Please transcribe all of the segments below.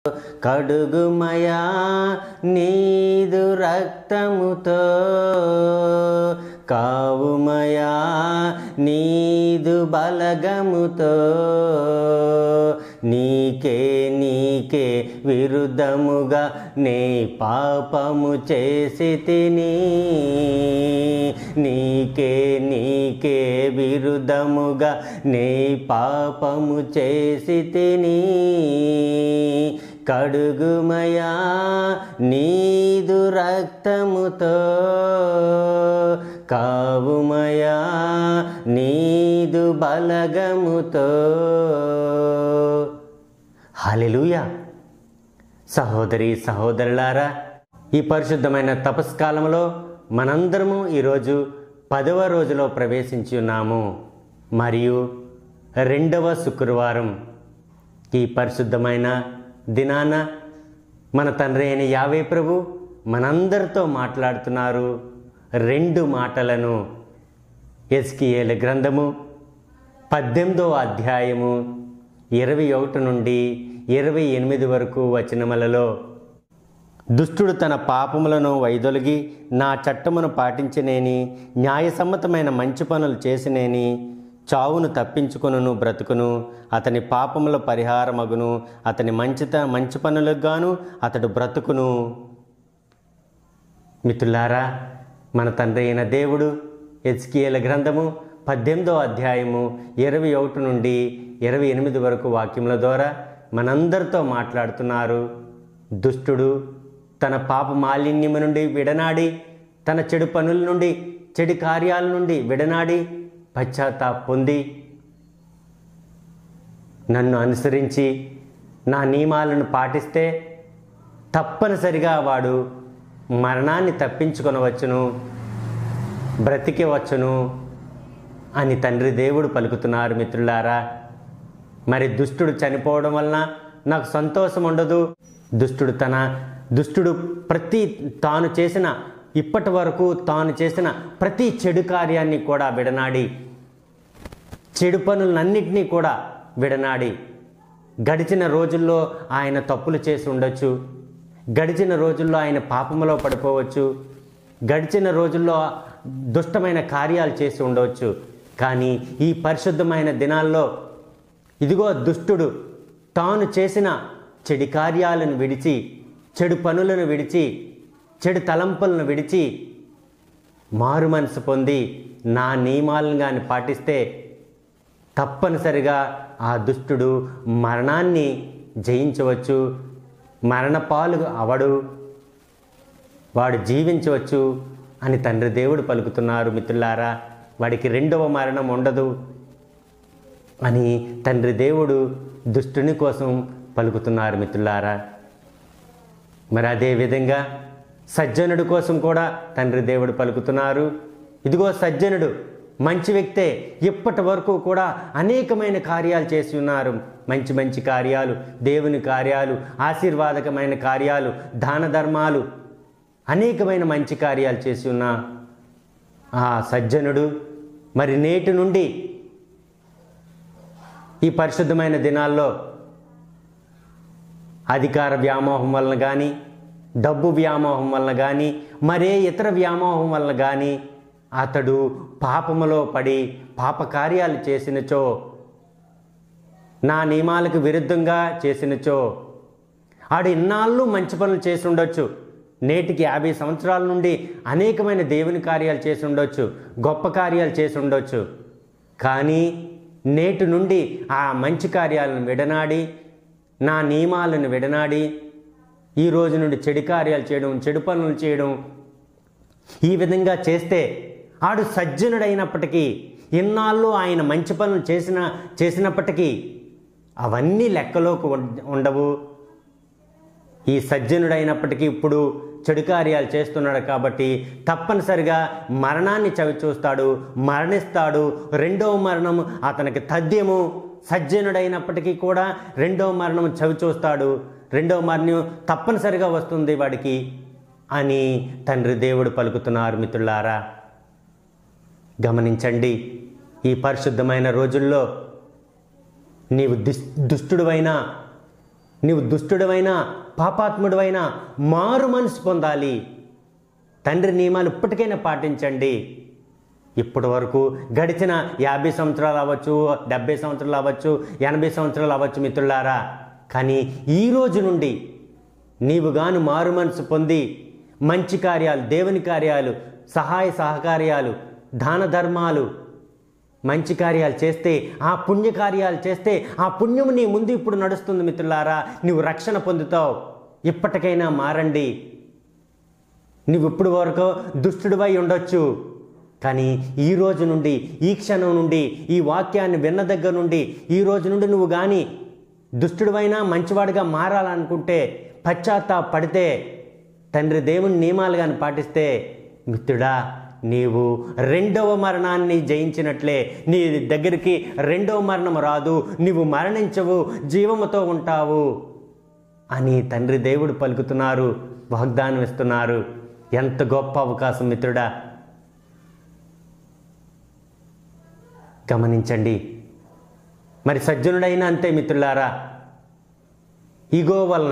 కడుగుమయా నీదు రక్తముతో కావుమయా నీదు బలగముతో నీకే నీకే విరుద్ధముగా నే పాపము చేసి తిని నీకే నీకే విరుద్ధముగా నే పాపము చేసి తిని కడుగుమయా నీదు రక్తముతో కావుమయా నీదు బలగముతో హల్లెలూయా సహోదరి సహోదరులారా ఈ పరిశుద్ధమైన తపస్కాలంలో మనందరము ఈరోజు పదవ రోజులో ప్రవేశించి ఉన్నాము మరియు రెండవ శుక్రవారం ఈ పరిశుద్ధమైన దినాన మన తండ్రి అయిన యావే ప్రభు మనందరితో మాట్లాడుతున్నారు రెండు మాటలను ఎస్కియేల గ్రంథము పద్దెనిమిదో అధ్యాయము ఇరవై ఒకటి నుండి ఇరవై ఎనిమిది వరకు వచనములలో దుష్టుడు తన పాపములను వైదొలిగి నా చట్టమును పాటించనేని న్యాయసమ్మతమైన మంచి పనులు చేసినేని చావును తప్పించుకొనును బ్రతుకును అతని పాపముల పరిహారమగును అతని మంచిత మంచి పనులకు గాను అతడు బ్రతుకును మిత్రులారా మన తండ్రి అయిన దేవుడు ఎస్కియేల గ్రంథము పద్దెనిమిదో అధ్యాయము ఇరవై ఒకటి నుండి ఇరవై ఎనిమిది వరకు వాక్యముల ద్వారా మనందరితో మాట్లాడుతున్నారు దుష్టుడు తన పాప మాలిన్యము నుండి విడనాడి తన చెడు పనుల నుండి చెడు కార్యాల నుండి విడనాడి పశ్చాత్తాప పొంది నన్ను అనుసరించి నా నియమాలను పాటిస్తే తప్పనిసరిగా వాడు మరణాన్ని తప్పించుకొనవచ్చును బ్రతికివచ్చును అని తండ్రి దేవుడు పలుకుతున్నారు మిత్రులారా మరి దుష్టుడు చనిపోవడం వలన నాకు సంతోషం ఉండదు దుష్టుడు తన దుష్టుడు ప్రతి తాను చేసిన ఇప్పటి వరకు తాను చేసిన ప్రతి చెడు కార్యాన్ని కూడా విడనాడి చెడు పనులన్నింటినీ కూడా విడనాడి గడిచిన రోజుల్లో ఆయన తప్పులు చేసి ఉండొచ్చు గడిచిన రోజుల్లో ఆయన పాపములో పడిపోవచ్చు గడిచిన రోజుల్లో దుష్టమైన కార్యాలు చేసి ఉండవచ్చు కానీ ఈ పరిశుద్ధమైన దినాల్లో ఇదిగో దుష్టుడు తాను చేసిన చెడు కార్యాలను విడిచి చెడు పనులను విడిచి చెడు తలంపులను విడిచి మారు మనసు పొంది నా నియమాలను కానీ పాటిస్తే తప్పనిసరిగా ఆ దుష్టుడు మరణాన్ని జయించవచ్చు మరణపాలు అవడు వాడు జీవించవచ్చు అని తండ్రి దేవుడు పలుకుతున్నారు మిత్రులారా వాడికి రెండవ మరణం ఉండదు అని తండ్రి దేవుడు దుష్టుని కోసం పలుకుతున్నారు మిత్రులారా మరి అదే విధంగా సజ్జనుడి కోసం కూడా తండ్రి దేవుడు పలుకుతున్నారు ఇదిగో సజ్జనుడు మంచి వ్యక్తే ఇప్పటి వరకు కూడా అనేకమైన కార్యాలు చేసి ఉన్నారు మంచి మంచి కార్యాలు దేవుని కార్యాలు ఆశీర్వాదకమైన కార్యాలు దాన ధర్మాలు అనేకమైన మంచి కార్యాలు చేసి ఉన్న ఆ సజ్జనుడు మరి నేటి నుండి ఈ పరిశుద్ధమైన దినాల్లో అధికార వ్యామోహం వలన కానీ డబ్బు వ్యామోహం వలన కానీ మరే ఇతర వ్యామోహం వలన కానీ అతడు పాపములో పడి పాప కార్యాలు చేసినచో నా నియమాలకు విరుద్ధంగా చేసినచో ఆడు ఇన్నాళ్ళు మంచి పనులు చేసి ఉండొచ్చు నేటికి యాభై సంవత్సరాల నుండి అనేకమైన దేవుని కార్యాలు చేసి ఉండొచ్చు గొప్ప కార్యాలు చేసి ఉండొచ్చు కానీ నేటి నుండి ఆ మంచి కార్యాలను విడనాడి నా నియమాలను విడనాడి ఈ రోజు నుండి చెడు కార్యాలు చేయడం చెడు పనులు చేయడం ఈ విధంగా చేస్తే ఆడు సజ్జనుడైనప్పటికీ ఇన్నాళ్ళు ఆయన మంచి పనులు చేసిన చేసినప్పటికీ అవన్నీ లెక్కలోకి ఉం- ఉండవు ఈ సజ్జనుడైనప్పటికీ ఇప్పుడు చెడు కార్యాలు చేస్తున్నాడు కాబట్టి తప్పనిసరిగా మరణాన్ని చవి చూస్తాడు మరణిస్తాడు రెండవ మరణం అతనికి తథ్యము సజ్జనుడైనప్పటికీ కూడా రెండవ మరణం చవి చూస్తాడు రెండవ మరణం తప్పనిసరిగా వస్తుంది వాడికి అని తండ్రి దేవుడు పలుకుతున్నారు మిత్రులారా గమనించండి ఈ పరిశుద్ధమైన రోజుల్లో నీవు దుస్ దుష్టుడువైనా నీవు దుష్టుడవైనా పాపాత్ముడవైనా మారు మనసు పొందాలి తండ్రి నియమాలు ఇప్పటికైనా పాటించండి ఇప్పటి వరకు గడిచిన యాభై సంవత్సరాలు అవ్వచ్చు డెబ్బై సంవత్సరాలు అవ్వచ్చు ఎనభై సంవత్సరాలు అవ్వచ్చు మిత్రులారా కానీ ఈ రోజు నుండి నీవు గాను మారు మనసు పొంది మంచి కార్యాలు దేవుని కార్యాలు సహాయ సహకార్యాలు దాన ధర్మాలు మంచి కార్యాలు చేస్తే ఆ పుణ్య కార్యాలు చేస్తే ఆ పుణ్యము నీ ముందు ఇప్పుడు నడుస్తుంది మిత్రులారా నీవు రక్షణ పొందుతావు ఇప్పటికైనా మారండి నువ్వు ఇప్పుడు వరకు దుష్టుడివై ఉండొచ్చు కానీ ఈ రోజు నుండి ఈ క్షణం నుండి ఈ వాక్యాన్ని విన్న దగ్గర నుండి ఈ రోజు నుండి నువ్వు కానీ దుష్టుడివైనా మంచివాడిగా మారాలనుకుంటే పశ్చాత్తాప పడితే తండ్రి దేవుని నియమాలు కానీ పాటిస్తే మిత్రుడా నీవు రెండవ మరణాన్ని జయించినట్లే నీ దగ్గరికి రెండవ మరణం రాదు నీవు మరణించవు జీవముతో ఉంటావు అని తండ్రి దేవుడు పలుకుతున్నారు వాగ్దానం ఇస్తున్నారు ఎంత గొప్ప అవకాశం మిత్రుడా గమనించండి మరి సజ్జనుడైన అంతే మిత్రులారా ఈగో వలన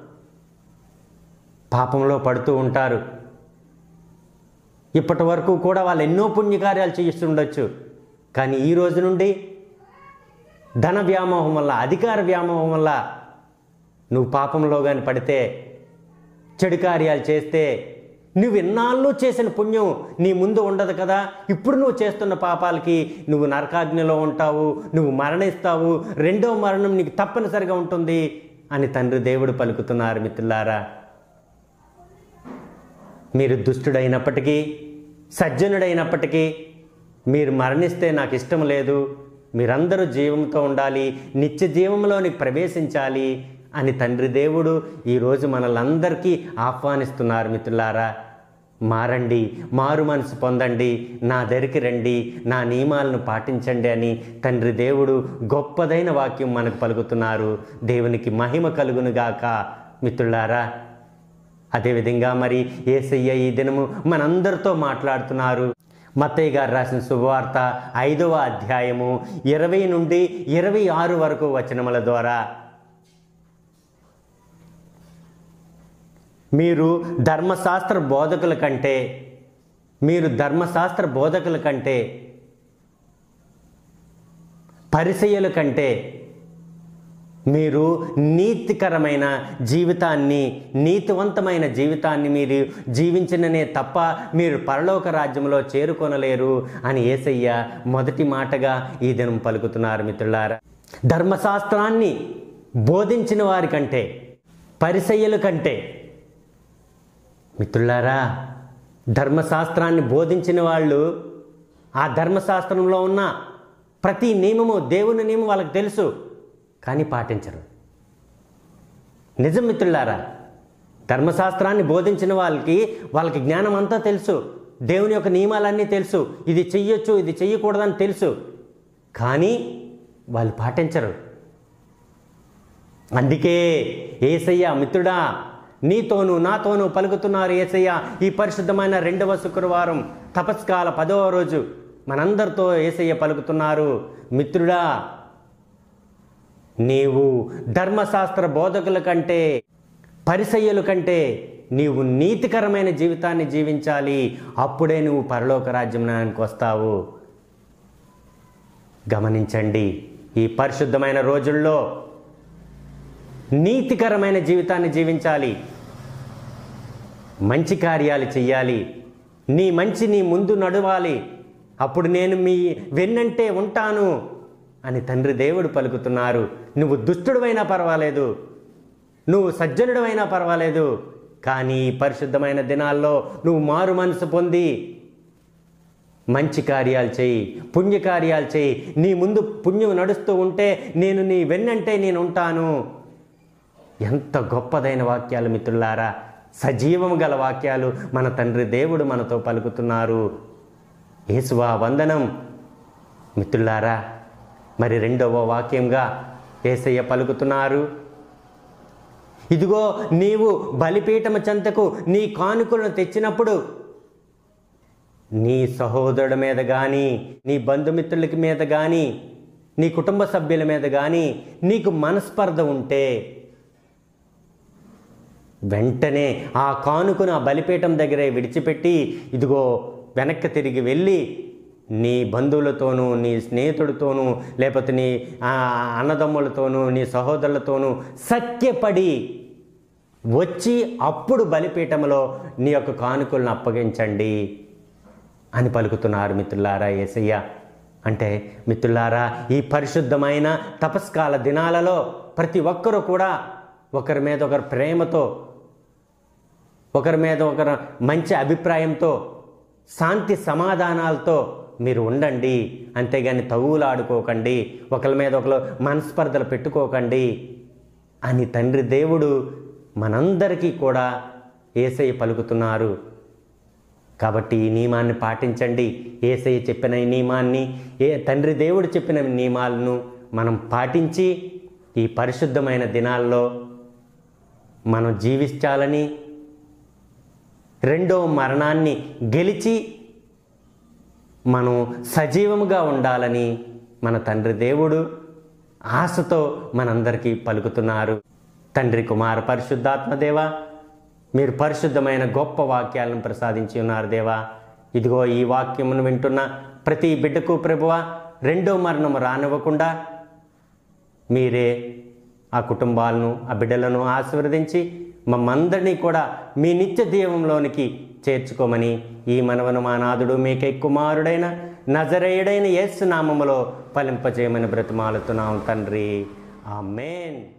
పాపంలో పడుతూ ఉంటారు ఇప్పటి వరకు కూడా వాళ్ళు ఎన్నో పుణ్యకార్యాలు చేస్తుండొచ్చు కానీ ఈ రోజు నుండి ధన వ్యామోహం వల్ల అధికార వ్యామోహం వల్ల నువ్వు పాపంలో కానీ పడితే చెడు కార్యాలు చేస్తే నువ్వు ఎన్నాళ్ళు చేసిన పుణ్యం నీ ముందు ఉండదు కదా ఇప్పుడు నువ్వు చేస్తున్న పాపాలకి నువ్వు నరకాగ్నిలో ఉంటావు నువ్వు మరణిస్తావు రెండో మరణం నీకు తప్పనిసరిగా ఉంటుంది అని తండ్రి దేవుడు పలుకుతున్నారు మిత్రులారా మీరు దుష్టుడైనప్పటికీ సజ్జనుడైనప్పటికీ మీరు మరణిస్తే నాకు ఇష్టం లేదు మీరందరూ జీవంతో ఉండాలి నిత్య జీవంలోనికి ప్రవేశించాలి అని తండ్రి దేవుడు ఈరోజు మనలందరికీ ఆహ్వానిస్తున్నారు మిత్రులారా మారండి మారు మనసు పొందండి నా దగ్గరికి రండి నా నియమాలను పాటించండి అని తండ్రి దేవుడు గొప్పదైన వాక్యం మనకు పలుకుతున్నారు దేవునికి మహిమ కలుగునుగాక మిత్రులారా అదేవిధంగా మరి ఏసయ్య ఈ దినము మనందరితో మాట్లాడుతున్నారు మత్తయ్య గారు రాసిన శుభవార్త ఐదవ అధ్యాయము ఇరవై నుండి ఇరవై ఆరు వరకు వచనముల ద్వారా మీరు ధర్మశాస్త్ర బోధకుల కంటే మీరు ధర్మశాస్త్ర బోధకుల కంటే పరిచయుల కంటే మీరు నీతికరమైన జీవితాన్ని నీతివంతమైన జీవితాన్ని మీరు జీవించిననే తప్ప మీరు పరలోక రాజ్యంలో చేరుకొనలేరు అని ఏసయ్య మొదటి మాటగా ఈ దినం పలుకుతున్నారు మిత్రులారా ధర్మశాస్త్రాన్ని బోధించిన వారి కంటే పరిసయ్యుల కంటే మిత్రులారా ధర్మశాస్త్రాన్ని బోధించిన వాళ్ళు ఆ ధర్మశాస్త్రంలో ఉన్న ప్రతి నియమము దేవుని నియమం వాళ్ళకి తెలుసు కానీ పాటించరు నిజం మిత్రులారా ధర్మశాస్త్రాన్ని బోధించిన వాళ్ళకి వాళ్ళకి జ్ఞానం అంతా తెలుసు దేవుని యొక్క నియమాలన్నీ తెలుసు ఇది చెయ్యొచ్చు ఇది చెయ్యకూడదని తెలుసు కానీ వాళ్ళు పాటించరు అందుకే ఏసయ్య మిత్రుడా నీతోనూ నాతోనూ పలుకుతున్నారు ఏసయ్య ఈ పరిశుద్ధమైన రెండవ శుక్రవారం తపస్కాల పదవ రోజు మనందరితో ఏసయ్య పలుకుతున్నారు మిత్రుడా నీవు ధర్మశాస్త్ర బోధకుల కంటే పరిసయ్యుల కంటే నీవు నీతికరమైన జీవితాన్ని జీవించాలి అప్పుడే నువ్వు పరలోక రాజ్యానికి వస్తావు గమనించండి ఈ పరిశుద్ధమైన రోజుల్లో నీతికరమైన జీవితాన్ని జీవించాలి మంచి కార్యాలు చెయ్యాలి నీ మంచి నీ ముందు నడవాలి అప్పుడు నేను మీ వెన్నంటే ఉంటాను అని తండ్రి దేవుడు పలుకుతున్నారు నువ్వు దుష్టుడువైనా పర్వాలేదు నువ్వు సజ్జనుడమైనా పర్వాలేదు కానీ ఈ పరిశుద్ధమైన దినాల్లో నువ్వు మారు మనసు పొంది మంచి కార్యాలు చేయి పుణ్యకార్యాలు చేయి నీ ముందు పుణ్యం నడుస్తూ ఉంటే నేను నీ వెన్నంటే నేను ఉంటాను ఎంత గొప్పదైన వాక్యాలు మిత్రులారా సజీవం గల వాక్యాలు మన తండ్రి దేవుడు మనతో పలుకుతున్నారు యేసువా వందనం మిత్రులారా మరి రెండవ వాక్యంగా ఏసయ్య పలుకుతున్నారు ఇదిగో నీవు బలిపీఠము చెంతకు నీ కానుకలను తెచ్చినప్పుడు నీ సహోదరుడి మీద కానీ నీ బంధుమిత్రులకి మీద కానీ నీ కుటుంబ సభ్యుల మీద కానీ నీకు మనస్పర్ధ ఉంటే వెంటనే ఆ కానుకను ఆ బలిపీఠం దగ్గరే విడిచిపెట్టి ఇదిగో వెనక్కి తిరిగి వెళ్ళి నీ బంధువులతోనూ నీ స్నేహితుడితోనూ లేకపోతే నీ ఆ, అన్నదమ్ములతోనూ నీ సహోదరులతోనూ సత్యపడి వచ్చి అప్పుడు బలిపీఠంలో నీ యొక్క కానుకలను అప్పగించండి అని పలుకుతున్నారు మిత్రులారా యేసయ్య అంటే మిత్రులారా ఈ పరిశుద్ధమైన తపస్కాల దినాలలో ప్రతి ఒక్కరూ కూడా ఒకరి మీద ఒకరు ప్రేమతో ఒకరి మీద ఒకరు మంచి అభిప్రాయంతో శాంతి సమాధానాలతో మీరు ఉండండి అంతేగాని తగువులాడుకోకండి ఒకరి మీద ఒకరు మనస్పర్ధలు పెట్టుకోకండి అని తండ్రి దేవుడు మనందరికీ కూడా ఏసై పలుకుతున్నారు కాబట్టి ఈ నియమాన్ని పాటించండి ఏసయ్య చెప్పిన ఈ నియమాన్ని ఏ తండ్రి దేవుడు చెప్పిన నియమాలను మనం పాటించి ఈ పరిశుద్ధమైన దినాల్లో మనం జీవించాలని రెండో మరణాన్ని గెలిచి మనం సజీవముగా ఉండాలని మన తండ్రి దేవుడు ఆశతో మనందరికీ పలుకుతున్నారు తండ్రి కుమార పరిశుద్ధాత్మ దేవా మీరు పరిశుద్ధమైన గొప్ప వాక్యాలను ప్రసాదించి ఉన్నారు దేవా ఇదిగో ఈ వాక్యమును వింటున్న ప్రతి బిడ్డకు ప్రభువ రెండో మరణము రానివ్వకుండా మీరే ఆ కుటుంబాలను ఆ బిడ్డలను ఆశీర్వదించి మమ్మందరినీ కూడా మీ నిత్య దీవంలోనికి చేర్చుకోమని ఈ మనవను మా నాథుడు మీకే కుమారుడైన నజరేయుడైన యేసు నామములో ఫలింపజేయమని బ్రతిమాలుతున్నాం తండ్రి ఆమెన్